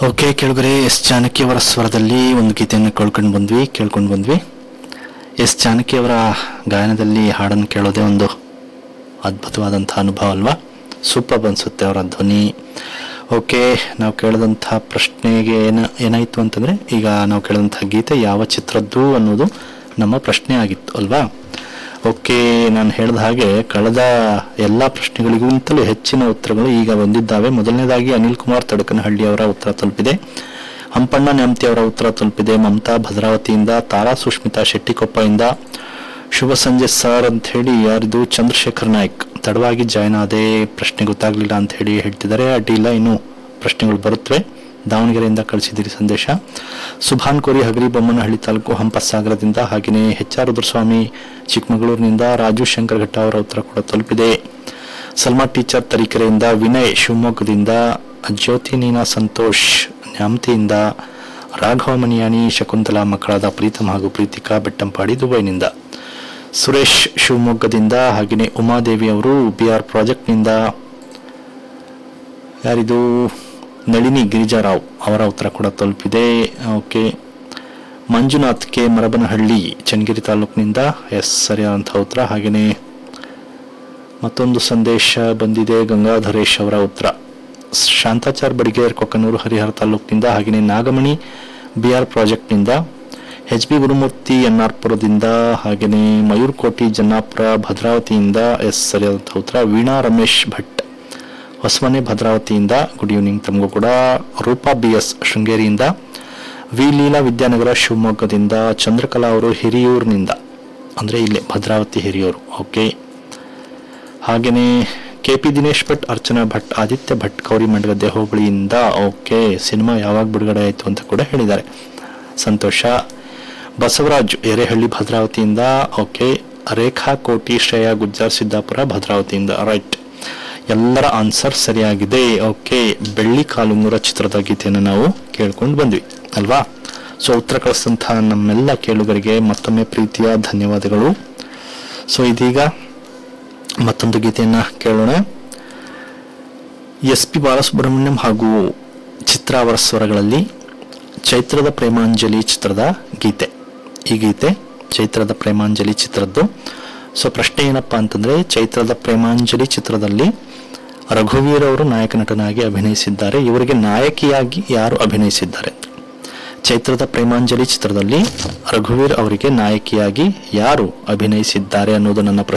okay ಕೆಳಗರೆ S Janaki ಅವರ ಸ್ವರದಲ್ಲಿ ಒಂದು ಗೀತೆಯನ್ನು ಕೇಳ್ಕೊಂಡು ಬಂದ್ವಿ ಕೇಳ್ಕೊಂಡು ಬಂದ್ವಿ ಎಸ್ ಜಾನಕಿ ಅವರ ಗಾಯನದಲ್ಲಿ ಹಾಡನ್ನು ಕೇಳೋದೇ ಒಂದು ಅದ್ಭುತವಾದಂಥ ಅನುಭವ ಅಲ್ವಾ ಸೂಪರ್ ಅನಿಸುತ್ತೆ ಅವರ ಧ್ವನಿ ಓಕೆ ನಾವು ಕೇಳಿದಂಥ ಪ್ರಶ್ನೆಗೆ ಏನ ಏನಾಯಿತು ಅಂತಂದರೆ ಈಗ ನಾವು ಕೇಳಿದಂಥ ಗೀತೆ ಯಾವ ಚಿತ್ರದ್ದು ಅನ್ನೋದು ನಮ್ಮ ಪ್ರಶ್ನೆ ಆಗಿತ್ತು ಅಲ್ವಾ ಓಕೆ ನಾನು ಹೇಳಿದ ಹಾಗೆ ಕಳೆದ ಎಲ್ಲ ಪ್ರಶ್ನೆಗಳಿಗಿಂತಲೂ ಹೆಚ್ಚಿನ ಉತ್ತರಗಳು ಈಗ ಬಂದಿದ್ದಾವೆ ಮೊದಲನೇದಾಗಿ ಅನಿಲ್ ಕುಮಾರ್ ತಡಕನಹಳ್ಳಿ ಅವರ ಉತ್ತರ ತಲುಪಿದೆ ಹಂಪಣ್ಣ ನ್ಯಾಮತಿ ಅವರ ಉತ್ತರ ತಲುಪಿದೆ ಮಮತಾ ಭದ್ರಾವತಿಯಿಂದ ತಾರಾ ಸುಷ್ಮಿತಾ ಶೆಟ್ಟಿಕೊಪ್ಪಯಿಂದ ಶುಭ ಸಂಜೆ ಸರ್ ಅಂತ ಹೇಳಿ ಯಾರಿದು ಚಂದ್ರಶೇಖರ್ ನಾಯ್ಕ್ ತಡವಾಗಿ ಜಾಯ್ನ್ ಆದೆ ಪ್ರಶ್ನೆ ಗೊತ್ತಾಗ್ಲಿಲ್ಲ ಅಂತ ಹೇಳಿ ಹೇಳ್ತಿದ್ದಾರೆ ಅಡ್ಡಿಲ್ಲ ಇನ್ನು ಪ್ರಶ್ನೆಗಳು ಬರುತ್ತವೆ ದಾವಣಗೆರೆಯಿಂದ ಕಳಿಸಿದಿರಿ ಸಂದೇಶ ಸುಭಾನ್ ಕೋರಿ ಹಗರಿ ಬೊಮ್ಮನಹಳ್ಳಿ ತಾಲೂಕು ಹಂಪಸಾಗರದಿಂದ ಹಾಗೆಯೇ ಎಚ್ ಆರ್ ರುದ್ರಸ್ವಾಮಿ ಚಿಕ್ಕಮಗಳೂರಿನಿಂದ ರಾಜು ಶಂಕರ್ ಘಟ್ಟ ಅವರ ಉತ್ತರ ಕೂಡ ತಲುಪಿದೆ ಸಲ್ಮಾ ಟೀಚರ್ ತರೀಕೆರೆಯಿಂದ ವಿನಯ್ ಶಿವಮೊಗ್ಗದಿಂದ ಜ್ಯೋತಿ ನೀನಾ ಸಂತೋಷ್ ನ್ಯಾಮತಿಯಿಂದ ರಾಘವ ಮನಿಯಾನಿ ಶಕುಂತಲಾ ಮಕ್ಕಳಾದ ಪ್ರೀತಮ್ ಹಾಗೂ ಪ್ರೀತಿಕಾ ಬೆಟ್ಟಂಪಾಡಿ ದುಬೈನಿಂದ ಸುರೇಶ್ ಶಿವಮೊಗ್ಗದಿಂದ ಹಾಗೆಯೇ ಉಮಾದೇವಿ ಅವರು ಬಿ ಆರ್ ಪ್ರಾಜೆಕ್ಟ್ನಿಂದ ಯಾರಿದು ನಳಿನಿ ಗಿರಿಜಾರಾವ್ ಅವರ ಉತ್ತರ ಕೂಡ ತಲುಪಿದೆ ಓಕೆ ಮಂಜುನಾಥ್ ಕೆ ಮರಬನಹಳ್ಳಿ ಚನ್ನಗಿರಿ ತಾಲೂಕಿನಿಂದ ಎಸ್ ಸರಿಯಾದಂಥ ಉತ್ತರ ಹಾಗೆಯೇ ಮತ್ತೊಂದು ಸಂದೇಶ ಬಂದಿದೆ ಗಂಗಾಧರೇಶ್ ಅವರ ಉತ್ತರ ಶಾಂತಾಚಾರ್ ಬಡಿಗೇರ್ ಕೊಕ್ಕನೂರು ಹರಿಹರ ತಾಲೂಕಿನಿಂದ ಹಾಗೆಯೇ ನಾಗಮಣಿ ಬಿ ಆರ್ ಪ್ರಾಜೆಕ್ಟ್ನಿಂದ ಎಚ್ ಬಿ ಗುರುಮೂರ್ತಿ ಎನ್ಆರ್ಪುರದಿಂದ ಹಾಗೆಯೇ ಮಯೂರ್ಕೋಟಿ ಜನ್ನಾಪುರ ಭದ್ರಾವತಿಯಿಂದ ಎಸ್ ಸರಿಯಾದಂಥ ಉತ್ತರ ವೀಣಾ ರಮೇಶ್ ಭಟ್ ಹೊಸಮನೆ ಭದ್ರಾವತಿಯಿಂದ ಗುಡ್ ಈವ್ನಿಂಗ್ ತಮಗೂ ಕೂಡ ರೂಪಾ ಬಿ ಎಸ್ ಶೃಂಗೇರಿಯಿಂದ ವಿ ಲೀಲಾ ವಿದ್ಯಾನಗರ ಶಿವಮೊಗ್ಗದಿಂದ ಚಂದ್ರಕಲಾ ಅವರು ಹಿರಿಯೂರಿನಿಂದ ಅಂದರೆ ಇಲ್ಲೇ ಭದ್ರಾವತಿ ಹಿರಿಯೂರು ಓಕೆ ಹಾಗೆಯೇ ಕೆ ಪಿ ದಿನೇಶ್ ಭಟ್ ಅರ್ಚನಾ ಭಟ್ ಆದಿತ್ಯ ಭಟ್ ಗೌರಿ ಮಂಡಗದ್ದೆ ಹೋಬಳಿಯಿಂದ ಓಕೆ ಸಿನಿಮಾ ಯಾವಾಗ ಬಿಡುಗಡೆ ಆಯಿತು ಅಂತ ಕೂಡ ಹೇಳಿದ್ದಾರೆ ಸಂತೋಷ ಬಸವರಾಜ್ ಎರೆಹಳ್ಳಿ ಭದ್ರಾವತಿಯಿಂದ ಓಕೆ ರೇಖಾ ಕೋಟಿ ಶ್ರೇಯಾ ಗುಜ್ಜಾರ್ ಸಿದ್ದಾಪುರ ಭದ್ರಾವತಿಯಿಂದ ರೈಟ್ ಎಲ್ಲರ ಆನ್ಸರ್ ಸರಿಯಾಗಿದೆ ಓಕೆ ಬೆಳ್ಳಿ ಕಾಲುಂಗುರ ಚಿತ್ರದ ಗೀತೆಯನ್ನು ನಾವು ಕೇಳ್ಕೊಂಡು ಬಂದ್ವಿ ಅಲ್ವಾ ಸೊ ಉತ್ತರ ಕಳಿಸಿದಂತಹ ನಮ್ಮೆಲ್ಲ ಕೇಳುಗರಿಗೆ ಮತ್ತೊಮ್ಮೆ ಪ್ರೀತಿಯ ಧನ್ಯವಾದಗಳು ಸೊ ಇದೀಗ ಮತ್ತೊಂದು ಗೀತೆಯನ್ನ ಕೇಳೋಣ ಎಸ್ ಪಿ ಬಾಲಸುಬ್ರಹ್ಮಣ್ಯಂ ಹಾಗೂ ಚಿತ್ರ ಅವರ ಸ್ವರಗಳಲ್ಲಿ ಚೈತ್ರದ ಪ್ರೇಮಾಂಜಲಿ ಚಿತ್ರದ ಗೀತೆ ಈ ಗೀತೆ ಚೈತ್ರದ ಪ್ರೇಮಾಂಜಲಿ ಚಿತ್ರದ್ದು ಸೊ ಪ್ರಶ್ನೆ ಏನಪ್ಪಾ ಅಂತಂದ್ರೆ ಚೈತ್ರದ ಪ್ರೇಮಾಂಜಲಿ ಚಿತ್ರದಲ್ಲಿ ರಘುವೀರ್ ಅವರು ನಾಯಕ ನಟನಾಗಿ ಅಭಿನಯಿಸಿದ್ದಾರೆ ಇವರಿಗೆ ನಾಯಕಿಯಾಗಿ ಯಾರು ಅಭಿನಯಿಸಿದ್ದಾರೆ ಚೈತ್ರದ ಪ್ರೇಮಾಂಜಲಿ ಚಿತ್ರದಲ್ಲಿ ರಘುವೀರ್ ಅವರಿಗೆ ನಾಯಕಿಯಾಗಿ ಯಾರು ಅಭಿನಯಿಸಿದ್ದಾರೆ ಅನ್ನೋದು ನನ್ನ ಪ್ರಶ್ನೆ